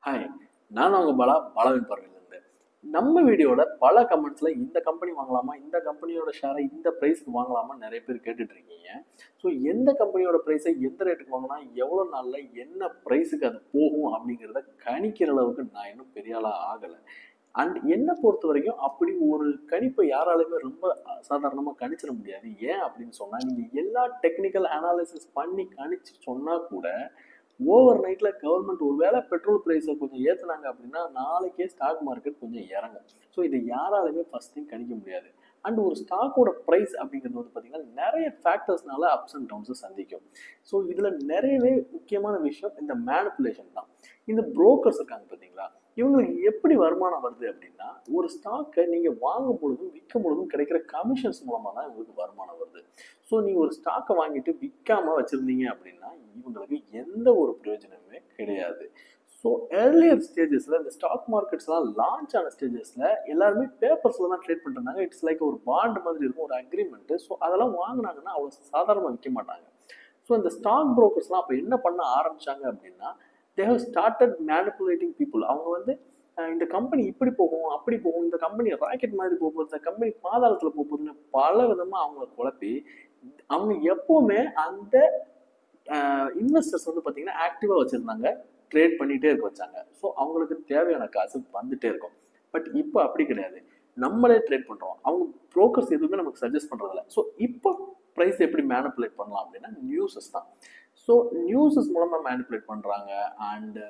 hi நான் அவங்க பாலா பாலாவின் பார்வையிலிருந்து நம்ம வீடியோட பல கமெண்ட்ஸில் இந்த கம்பெனி வாங்கலாமா இந்த கம்பெனியோட ஷேரை இந்த ப்ரைஸ்க்கு வாங்கலாமா நிறைய பேர் கேட்டுட்டு இருக்கீங்க ஸோ எந்த கம்பெனியோட ப்ரைஸை எந்த ரேட்டுக்கு வாங்கினா எவ்வளோ நாளில் என்ன ப்ரைஸுக்கு அது போகும் அப்படிங்கிறத கணிக்கிற அளவுக்கு நான் இன்னும் பெரிய ஆளாக ஆகலை அண்ட் என்னை பொறுத்த வரைக்கும் அப்படி ஒரு கணிப்பை யாராலுமே ரொம்ப சாதாரணமாக கணிச்சிட முடியாது ஏன் அப்படின்னு சொன்னால் நீங்கள் எல்லா டெக்னிக்கல் அனாலிசிஸ் பண்ணி கணிச்சு சொன்னால் கூட ஓவர் நைட்டில் கவர்மெண்ட் ஒருவேளை பெட்ரோல் ப்ரைஸை கொஞ்சம் ஏற்றுனாங்க அப்படின்னா நாளைக்கே ஸ்டாக் மார்க்கெட் கொஞ்சம் இறங்கும் ஸோ இதை யாராலுமே ஃபஸ்ட் திங் கணிக்க முடியாது அண்ட் ஒரு ஸ்டாக்கோட ப்ரைஸ் அப்படிங்கிறது வந்து பார்த்தீங்கன்னா நிறைய ஃபேக்டர்ஸ்னால அப்ஸ் அண்ட் டவுன்ஸை சந்திக்கும் ஸோ இதில் நிறையவே முக்கியமான விஷயம் இந்த மேனிப்புலேஷன் தான் இந்த புரோக்கர்ஸ் இருக்காங்க பார்த்தீங்களா இவங்களுக்கு எப்படி வருமானம் வருது அப்படின்னா ஒரு ஸ்டாக்கை நீங்கள் வாங்கும் பொழுதும் விற்கும் பொழுதும் கிடைக்கிற கமிஷன்ஸ் மூலமாக தான் இவங்களுக்கு வருமானம் வருது ஸோ நீங்கள் ஒரு ஸ்டாக்கை வாங்கிட்டு விற்காம வச்சுருந்தீங்க அப்படின்னா இவங்களுக்கு எந்த ஒரு பிரயோஜனமுமே கிடையாது ஸோ ஏர்லியர் ஸ்டேஜஸில் இந்த ஸ்டாக் மார்க்கெட்ஸ்லாம் லான்ச் ஆன ஸ்டேஜஸில் எல்லாருமே பேப்பர்ஸில் தான் ட்ரேட் பண்ணிருந்தாங்க இட்ஸ் லைக் ஒரு பாண்ட் மாதிரி இருக்கும் ஒரு அக்ரிமெண்ட்டு ஸோ அதெல்லாம் வாங்கினாங்கன்னா அவ்வளோ சாதாரணமாக விற்க மாட்டாங்க ஸோ இந்த ஸ்டாக் புரோக்கர்ஸ்லாம் அப்போ என்ன பண்ண ஆரம்பிச்சாங்க அப்படின்னா they how started manipulating people அவங்க வந்து இந்த கம்பெனி இப்படி போகும் அப்படி போகும் இந்த கம்பெனி ராக்கெட் மாதிரி போகுது இந்த கம்பெனி பாதாளத்தில் போகுதுன்னு பல விதமாக அவங்கள குழப்பி அவங்க எப்போவுமே அந்த இன்வெஸ்டர்ஸ் வந்து பார்த்தீங்கன்னா ஆக்டிவாக வச்சுருந்தாங்க ட்ரேட் பண்ணிகிட்டே இருக்க வச்சாங்க ஸோ அவங்களுக்கு தேவையான காசு வந்துட்டே இருக்கும் பட் இப்போ அப்படி கிடையாது நம்மளே ட்ரேட் பண்ணுறோம் அவங்க ப்ரோக்கர்ஸ் எதுவுமே நமக்கு சஜஸ்ட் பண்ணுறதில்ல ஸோ இப்போ ப்ரைஸ் எப்படி மேனிப்புலேட் பண்ணலாம் அப்படின்னா நியூஸஸ் தான் ஸோ நியூஸஸ் மூலமாக மேனிப்புலேட் பண்ணுறாங்க அண்டு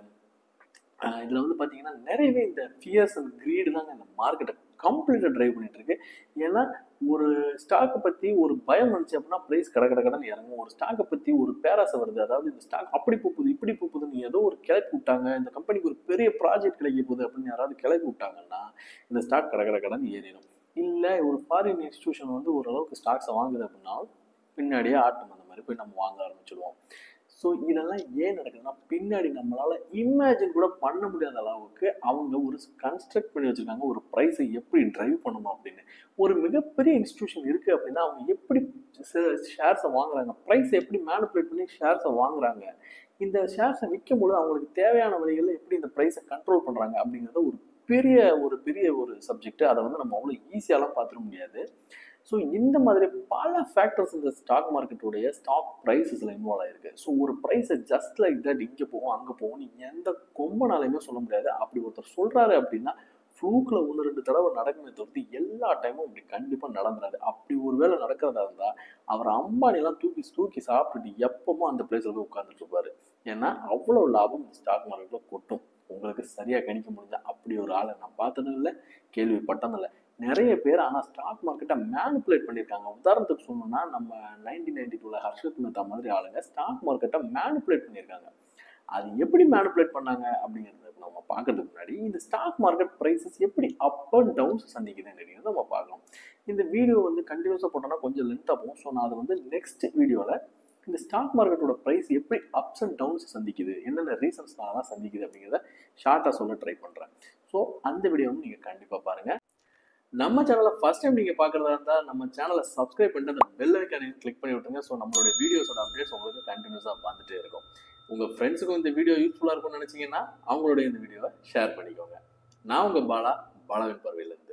இதில் வந்து பார்த்தீங்கன்னா நிறையவே இந்த ஃபியர்ஸ் அண்ட் க்ரீடு தாங்க இந்த மார்க்கெட்டை கம்ப்ளீட்டாக ட்ரைவ் பண்ணிட்டு இருக்கு ஏன்னா ஒரு ஸ்டாக்கை பற்றி ஒரு பயம் வந்துச்சு அப்படின்னா ப்ரைஸ் கடை கடை கடன் இறங்கும் ஒரு ஸ்டாக்கை பற்றி ஒரு பேராசை வருது அதாவது இந்த ஸ்டாக் அப்படி போகுது இப்படி போகுதுன்னு ஏதோ ஒரு கிளப்பி விட்டாங்க இந்த கம்பெனிக்கு ஒரு பெரிய ப்ராஜெக்ட் கிடைக்க போகுது அப்படின்னு யாராவது கிளப்பி விட்டாங்கன்னா இந்த ஸ்டாக் கடை கடை கடன் ஏறிடும் இல்லை ஒரு ஃபாரின் இன்ஸ்டியூஷன் வந்து ஓரளவுக்கு ஸ்டாக்ஸை வாங்குது அப்படின்னா பின்னாடியே ஆட்டம் அந்த மாதிரி போய் நம்ம வாங்க ஆரம்பிச்சிடுவோம் ஸோ இதெல்லாம் ஏன் நடக்குதுன்னா பின்னாடி நம்மளால் இமேஜின் கூட பண்ண முடியாத அளவுக்கு அவங்க ஒரு கன்ஸ்ட்ரக்ட் பண்ணி வச்சுருக்காங்க ஒரு ப்ரைஸை எப்படி ட்ரைவ் பண்ணணும் அப்படின்னு ஒரு மிகப்பெரிய இன்ஸ்டியூஷன் இருக்குது அப்படின்னா அவங்க எப்படி ஷேர்ஸை வாங்குறாங்க ப்ரைஸை எப்படி மேனிப்புலேட் பண்ணி ஷேர்ஸை வாங்குறாங்க இந்த ஷேர்ஸை விற்கும் பொழுது அவங்களுக்கு தேவையான வழிகளில் எப்படி இந்த ப்ரைஸை கண்ட்ரோல் பண்ணுறாங்க அப்படிங்கிறத ஒரு பெரிய ஒரு பெரிய ஒரு சப்ஜெக்ட் அதை வந்து நம்ம அவ்வளோ ஈஸியாலாம் பார்த்துட முடியாது ஸோ இந்த மாதிரி பல ஃபேக்டர்ஸ் இந்த ஸ்டாக் மார்க்கெட்டுடைய ஸ்டாக் ப்ரைஸஸில் இன்வால்வ் ஆயிருக்கு ஸோ ஒரு ப்ரைஸை ஜஸ்ட் லைக் தட் இங்கே போகும் அங்கே போகும் நீங்கள் எந்த கொம்பனாலையுமே சொல்ல முடியாது அப்படி ஒருத்தர் சொல்கிறாரு அப்படின்னா ஃப்ளூக்கில் ஒன்று ரெண்டு தடவை நடக்குமே தவிர்த்து எல்லா டைமும் இப்படி கண்டிப்பாக நடந்துடாது அப்படி ஒரு வேளை நடக்கிறதா இருந்தால் அவர் அம்பானிலாம் தூக்கி தூக்கி சாப்பிட்டுட்டு எப்பவுமே அந்த பிளேஸில் போய் உட்காந்துட்டு இருப்பாரு ஏன்னா அவ்வளோ லாபம் இந்த ஸ்டாக் மார்க்கெட்டில் கொட்டும் உங்களுக்கு சரியாக கணிக்க முடிஞ்சா அப்படி ஒரு ஆளை நான் பார்த்ததும் இல்லை கேள்விப்பட்டதும் இல்லை நிறைய பேர் ஆனால் ஸ்டாக் மார்க்கெட்டை மேனிப்புலேட் பண்ணியிருக்காங்க உதாரணத்துக்கு சொல்லணும்னா நம்ம நைன்டீன் நைன்டி டூவில் ஹர்ஷத் மேத்தா மாதிரி ஆளுங்க ஸ்டாக் மார்க்கெட்டை மேனிப்புலேட் பண்ணியிருக்காங்க அது எப்படி மேனிப்புலேட் பண்ணாங்க அப்படிங்கிறத நம்ம பார்க்கறதுக்கு முன்னாடி இந்த ஸ்டாக் மார்க்கெட் ப்ரைஸஸ் எப்படி அப் அண்ட் டவுன்ஸ் சந்திக்குதுங்கிறத நம்ம பார்க்கணும் இந்த வீடியோ வந்து கண்டினியூஸாக போட்டோம்னா கொஞ்சம் லென்த்தாக போகும் ஸோ நான் அதை வந்து நெக்ஸ்ட் வீடியோவில் இந்த ஸ்டாக் மார்க்கெட்டோட ப்ரைஸ் எப்படி அப்ஸ் அண்ட் டவுன்ஸ் சந்திக்குது என்னென்ன ரீசன்ஸ்னால சந்திக்குது அப்படிங்கிறத ஷார்ட்டாக சொல்ல ட்ரை பண்ணுறேன் ஸோ அந்த வீடியோவும் நீங்கள் கண்டிப்பாக பாருங்கள் நம்ம சேனலை ஃபஸ்ட் டைம் நீங்கள் பார்க்குறதா இருந்தால் நம்ம சேனலை சப்ஸ்கிரைப் பண்ணிட்டு அந்த பெல் ஐக்கானையும் கிளிக் பண்ணி விட்டுருங்க ஸோ நம்மளுடைய வீடியோஸோட அப்டேட்ஸ் உங்களுக்கு கண்டினியூஸாக வந்துட்டே இருக்கும் உங்கள் ஃப்ரெண்ட்ஸுக்கும் இந்த வீடியோ யூஸ்ஃபுல்லாக இருக்கும்னு நினச்சிங்கன்னா அவங்களோட இந்த வீடியோவை ஷேர் பண்ணிக்கோங்க நான் உங்கள் பாலா பாலாவின் பார்வையில்